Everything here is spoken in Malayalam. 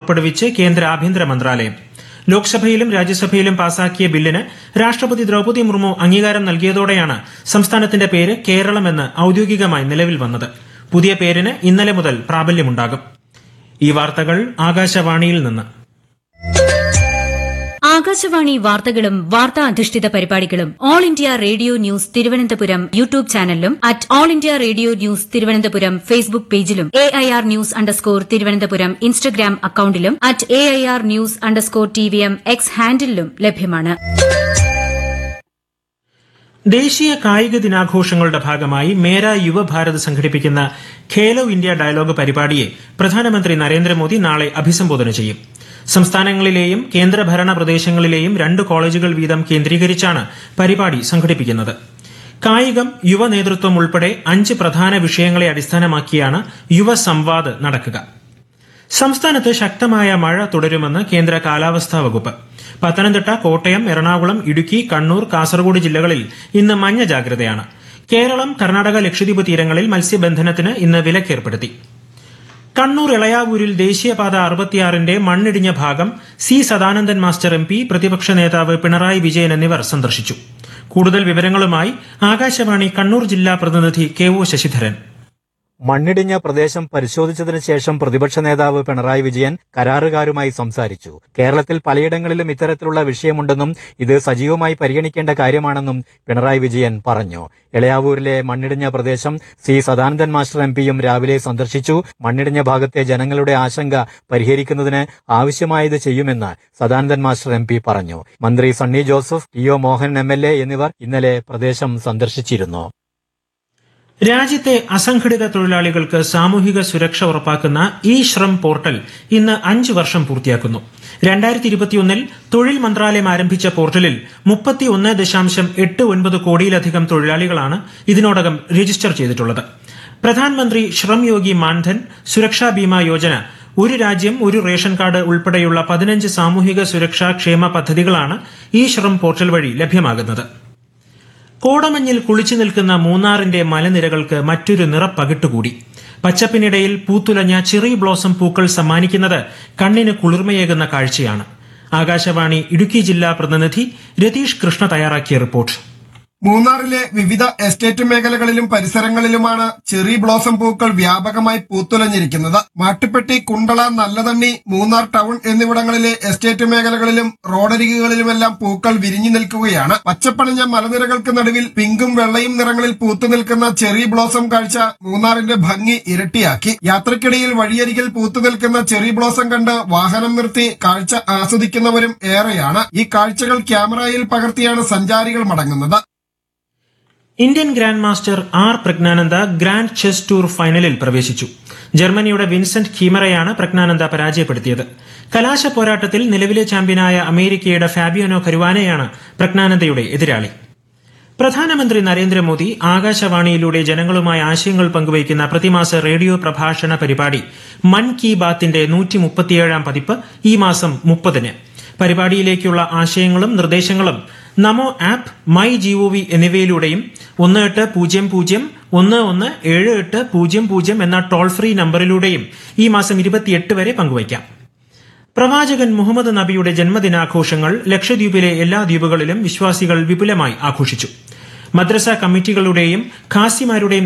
പുറപ്പെടുവിച്ച് കേന്ദ്ര ആഭ്യന്തര മന്ത്രാലയം ലോക്സഭയിലും രാജ്യസഭയിലും പാസാക്കിയ ബില്ലിന് രാഷ്ട്രപതി ദ്രൌപദി മുർമു അംഗീകാരം നൽകിയതോടെയാണ് സംസ്ഥാനത്തിന്റെ പേര് കേരളമെന്ന് ഔദ്യോഗികമായി നിലവിൽ വന്നത് പുതിയ പേരിന് ഇന്നലെ മുതൽ പ്രാബല്യമുണ്ടാകും ഈ വാർത്തകൾ ആകാശവാണിയിൽ നിന്ന് ആകാശവാണി വാർത്തകളും വാർത്താ അധിഷ്ഠിത പരിപാടികളും all India radio news Thiruvananthapuram YouTube ചാനലിലും at all India radio news Thiruvananthapuram Facebook പേജിലും A I R news underscore Thiruvananthapuram Instagram അക്കൌണ്ടിലും at A I R news underscore T V M X ഹാൻഡിലും ലഭ്യമാണ് ദേശീയ കായിക ദിനാഘോഷങ്ങളുടെ ഭാഗമായി മേര യുവഭാരത് സംഘടിപ്പിക്കുന്ന ഖേലോ ഇന്ത്യ ഡയലോഗ് പരിപാടിയെ പ്രധാനമന്ത്രി നരേന്ദ്രമോദി നാളെ അഭിസംബോധന ചെയ്യും സംസ്ഥാനങ്ങളിലെയും കേന്ദ്രഭരണ പ്രദേശങ്ങളിലെയും രണ്ട് കോളേജുകൾ വീതം കേന്ദ്രീകരിച്ചാണ് പരിപാടി സംഘടിപ്പിക്കുന്നത് കായികം യുവ നേതൃത്വം ഉൾപ്പെടെ അഞ്ച് പ്രധാന വിഷയങ്ങളെ അടിസ്ഥാനമാക്കിയാണ് യുവ സംവാദ് നടക്കുക സംസ്ഥാനത്ത് ശക്തമായ മഴ തുടരുമെന്ന് കേന്ദ്ര കാലാവസ്ഥാ വകുപ്പ് പത്തനംതിട്ട കോട്ടയം എറണാകുളം ഇടുക്കി കണ്ണൂർ കാസർഗോഡ് ജില്ലകളിൽ ഇന്ന് മഞ്ഞ ജാഗ്രതയാണ് കേരളം കർണാടക ലക്ഷദ്വീപ് തീരങ്ങളിൽ മത്സ്യബന്ധനത്തിന് ഇന്ന് വിലക്കേർപ്പെടുത്തി കണ്ണൂർ ഇളയാവൂരിൽ ദേശീയപാത അറുപത്തിയാറിന്റെ മണ്ണിടിഞ്ഞ ഭാഗം C Sadanandan master M P പ്രതിപക്ഷ നേതാവ് പിണറായി വിജയൻ എന്നിവർ സന്ദർശിച്ചു കൂടുതൽ വിവരങ്ങളുമായി ആകാശവാണി കണ്ണൂർ ജില്ലാ പ്രതിനിധി കെ ഒ ശശിധരൻ മണ്ണിടിഞ്ഞ പ്രദേശം പരിശോധിച്ചതിനു ശേഷം പ്രതിപക്ഷ നേതാവ് പിണറായി വിജയൻ കരാറുകാരുമായി സംസാരിച്ചു കേരളത്തിൽ പലയിടങ്ങളിലും ഇത്തരത്തിലുള്ള വിഷയമുണ്ടെന്നും ഇത് സജീവമായി പരിഗണിക്കേണ്ട കാര്യമാണെന്നും പിണറായി വിജയൻ പറഞ്ഞു ഇളയാവൂരിലെ മണ്ണിടിഞ്ഞ പ്രദേശം സി സദാനന്ദൻ മാസ്റ്റർ എം പിയും രാവിലെ സന്ദർശിച്ചു മണ്ണിടിഞ്ഞ ഭാഗത്തെ ജനങ്ങളുടെ ആശങ്ക പരിഹരിക്കുന്നതിന് ആവശ്യമായത് ചെയ്യുമെന്ന് സദാനന്ദൻ മാസ്റ്റർ എം പി പറഞ്ഞു മന്ത്രി Sunny Joseph T O Mohan M L A എന്നിവർ ഇന്നലെ പ്രദേശം സന്ദർശിച്ചിരുന്നു രാജ്യത്തെ അസംഘടിത തൊഴിലാളികൾക്ക് സാമൂഹിക സുരക്ഷ ഉറപ്പാക്കുന്ന ഇ ശ്രം പോർട്ടൽ ഇന്ന് അഞ്ച് വർഷം പൂർത്തിയാക്കുന്നു രണ്ടായിരത്തി ഇരുപത്തിയൊന്നിൽ തൊഴിൽ മന്ത്രാലയം ആരംഭിച്ച പോർട്ടലിൽ മുപ്പത്തിയൊന്ന് ദശാംശം എട്ട് ഒൻപത് കോടിയിലധികം തൊഴിലാളികളാണ് ഇതിനോടകം രജിസ്റ്റർ ചെയ്തിട്ടുള്ളത് പ്രധാനമന്ത്രി ശ്രം യോഗി മാൻധൻ സുരക്ഷാ ബീമ യോജന ഒരു രാജ്യം ഒരു റേഷൻ കാർഡ് ഉൾപ്പെടെയുള്ള പതിനഞ്ച് സാമൂഹിക സുരക്ഷാ ക്ഷേമ പദ്ധതികളാണ് ഈ ശ്രം പോർട്ടൽ വഴി ലഭ്യമാകുന്നത് കോടമഞ്ഞിൽ കുളിച്ചു നിൽക്കുന്ന മൂന്നാറിന്റെ മലനിരകൾക്ക് മറ്റൊരു നിറപ്പകിട്ടുകൂടി പച്ചപ്പിനിടയിൽ പൂത്തുലഞ്ഞ ചെറി ബ്ലോസം പൂക്കൾ സമ്മാനിക്കുന്നത് കണ്ണിന് കുളിർമയേകുന്ന കാഴ്ചയാണ് ആകാശവാണി ഇടുക്കി ജില്ലാ പ്രതിനിധി രതീഷ് കൃഷ്ണ തയ്യാറാക്കിയ റിപ്പോർട്ട് മൂന്നാറിലെ വിവിധ എസ്റ്റേറ്റ് മേഖലകളിലും പരിസരങ്ങളിലുമാണ് ചെറി ബ്ലോസം പൂക്കൾ വ്യാപകമായി പൂത്തുലഞ്ഞിരിക്കുന്നത് മാട്ടുപ്പെട്ടി കുണ്ടള നല്ലതണ്ണി മൂന്നാർ ടൗൺ എന്നിവിടങ്ങളിലെ എസ്റ്റേറ്റ് മേഖലകളിലും റോഡരികുകളിലുമെല്ലാം പൂക്കൾ വിരിഞ്ഞു നിൽക്കുകയാണ് പച്ചപ്പണിഞ്ഞ മലനിരകൾക്ക് നടുവിൽ പിങ്കും വെള്ളയും നിറങ്ങളിൽ പൂത്തു നിൽക്കുന്ന ചെറി ബ്ലോസം കാഴ്ച മൂന്നാറിന്റെ ഭംഗി ഇരട്ടിയാക്കി യാത്രക്കിടയിൽ വഴിയരികിൽ പൂത്തു നിൽക്കുന്ന ചെറി ബ്ലോസം കണ്ട് വാഹനം നിർത്തി കാഴ്ച ആസ്വദിക്കുന്നവരും ഏറെയാണ് ഈ കാഴ്ചകൾ ക്യാമറയിൽ പകർത്തിയാണ് സഞ്ചാരികൾ മടങ്ങുന്നത് Indian grand master R Praggnanandhaa grand chess tour ഫൈനലിൽ പ്രവേശിച്ചു ജർമ്മനിയുടെ വിൻസെന്റ് ഖീമറയാണ് പ്രജ്ഞാനന്ദ പരാജയപ്പെടുത്തിയത് കലാശ പോരാട്ടത്തിൽ നിലവിലെ ചാമ്പ്യനായ അമേരിക്കയുടെ ഫാബിയാനോ കരുവാനയാണ് പ്രജ്ഞാനന്ദയുടെ എതിരാളി പ്രധാനമന്ത്രി നരേന്ദ്രമോദി ആകാശവാണിയിലൂടെ ജനങ്ങളുമായി ആശയങ്ങൾ പങ്കുവയ്ക്കുന്ന പ്രതിമാസ റേഡിയോ പ്രഭാഷണ പരിപാടി മൻ കി ബാത്തിന്റെ നൂറ്റി മുപ്പത്തിയേഴാം പതിപ്പ് ഈ മാസം മുപ്പതിന് പരിപാടിയിലേക്കുള്ള ആശയങ്ങളും നിർദ്ദേശങ്ങളും നമോ ആപ്പ് മൈ ജിഒവി എന്നിവയിലൂടെയും ഒന്ന് എട്ട് പൂജ്യം പൂജ്യം ഒന്ന് ഒന്ന് ഏഴ് എട്ട് പൂജ്യം പൂജ്യം എന്ന ടോൾ ഫ്രീ നമ്പറിലൂടെയും ഈ മാസം ഇരുപത്തിയെട്ട് വരെ പങ്കുവയ്ക്കാം പ്രവാചകൻ മുഹമ്മദ് നബിയുടെ ജന്മദിനാഘോഷങ്ങൾ ലക്ഷദ്വീപിലെ എല്ലാ ദ്വീപുകളിലും വിശ്വാസികൾ വിപുലമായി ആഘോഷിച്ചു മദ്രസ കമ്മിറ്റികളുടെയും ഖാസിമാരുടെയും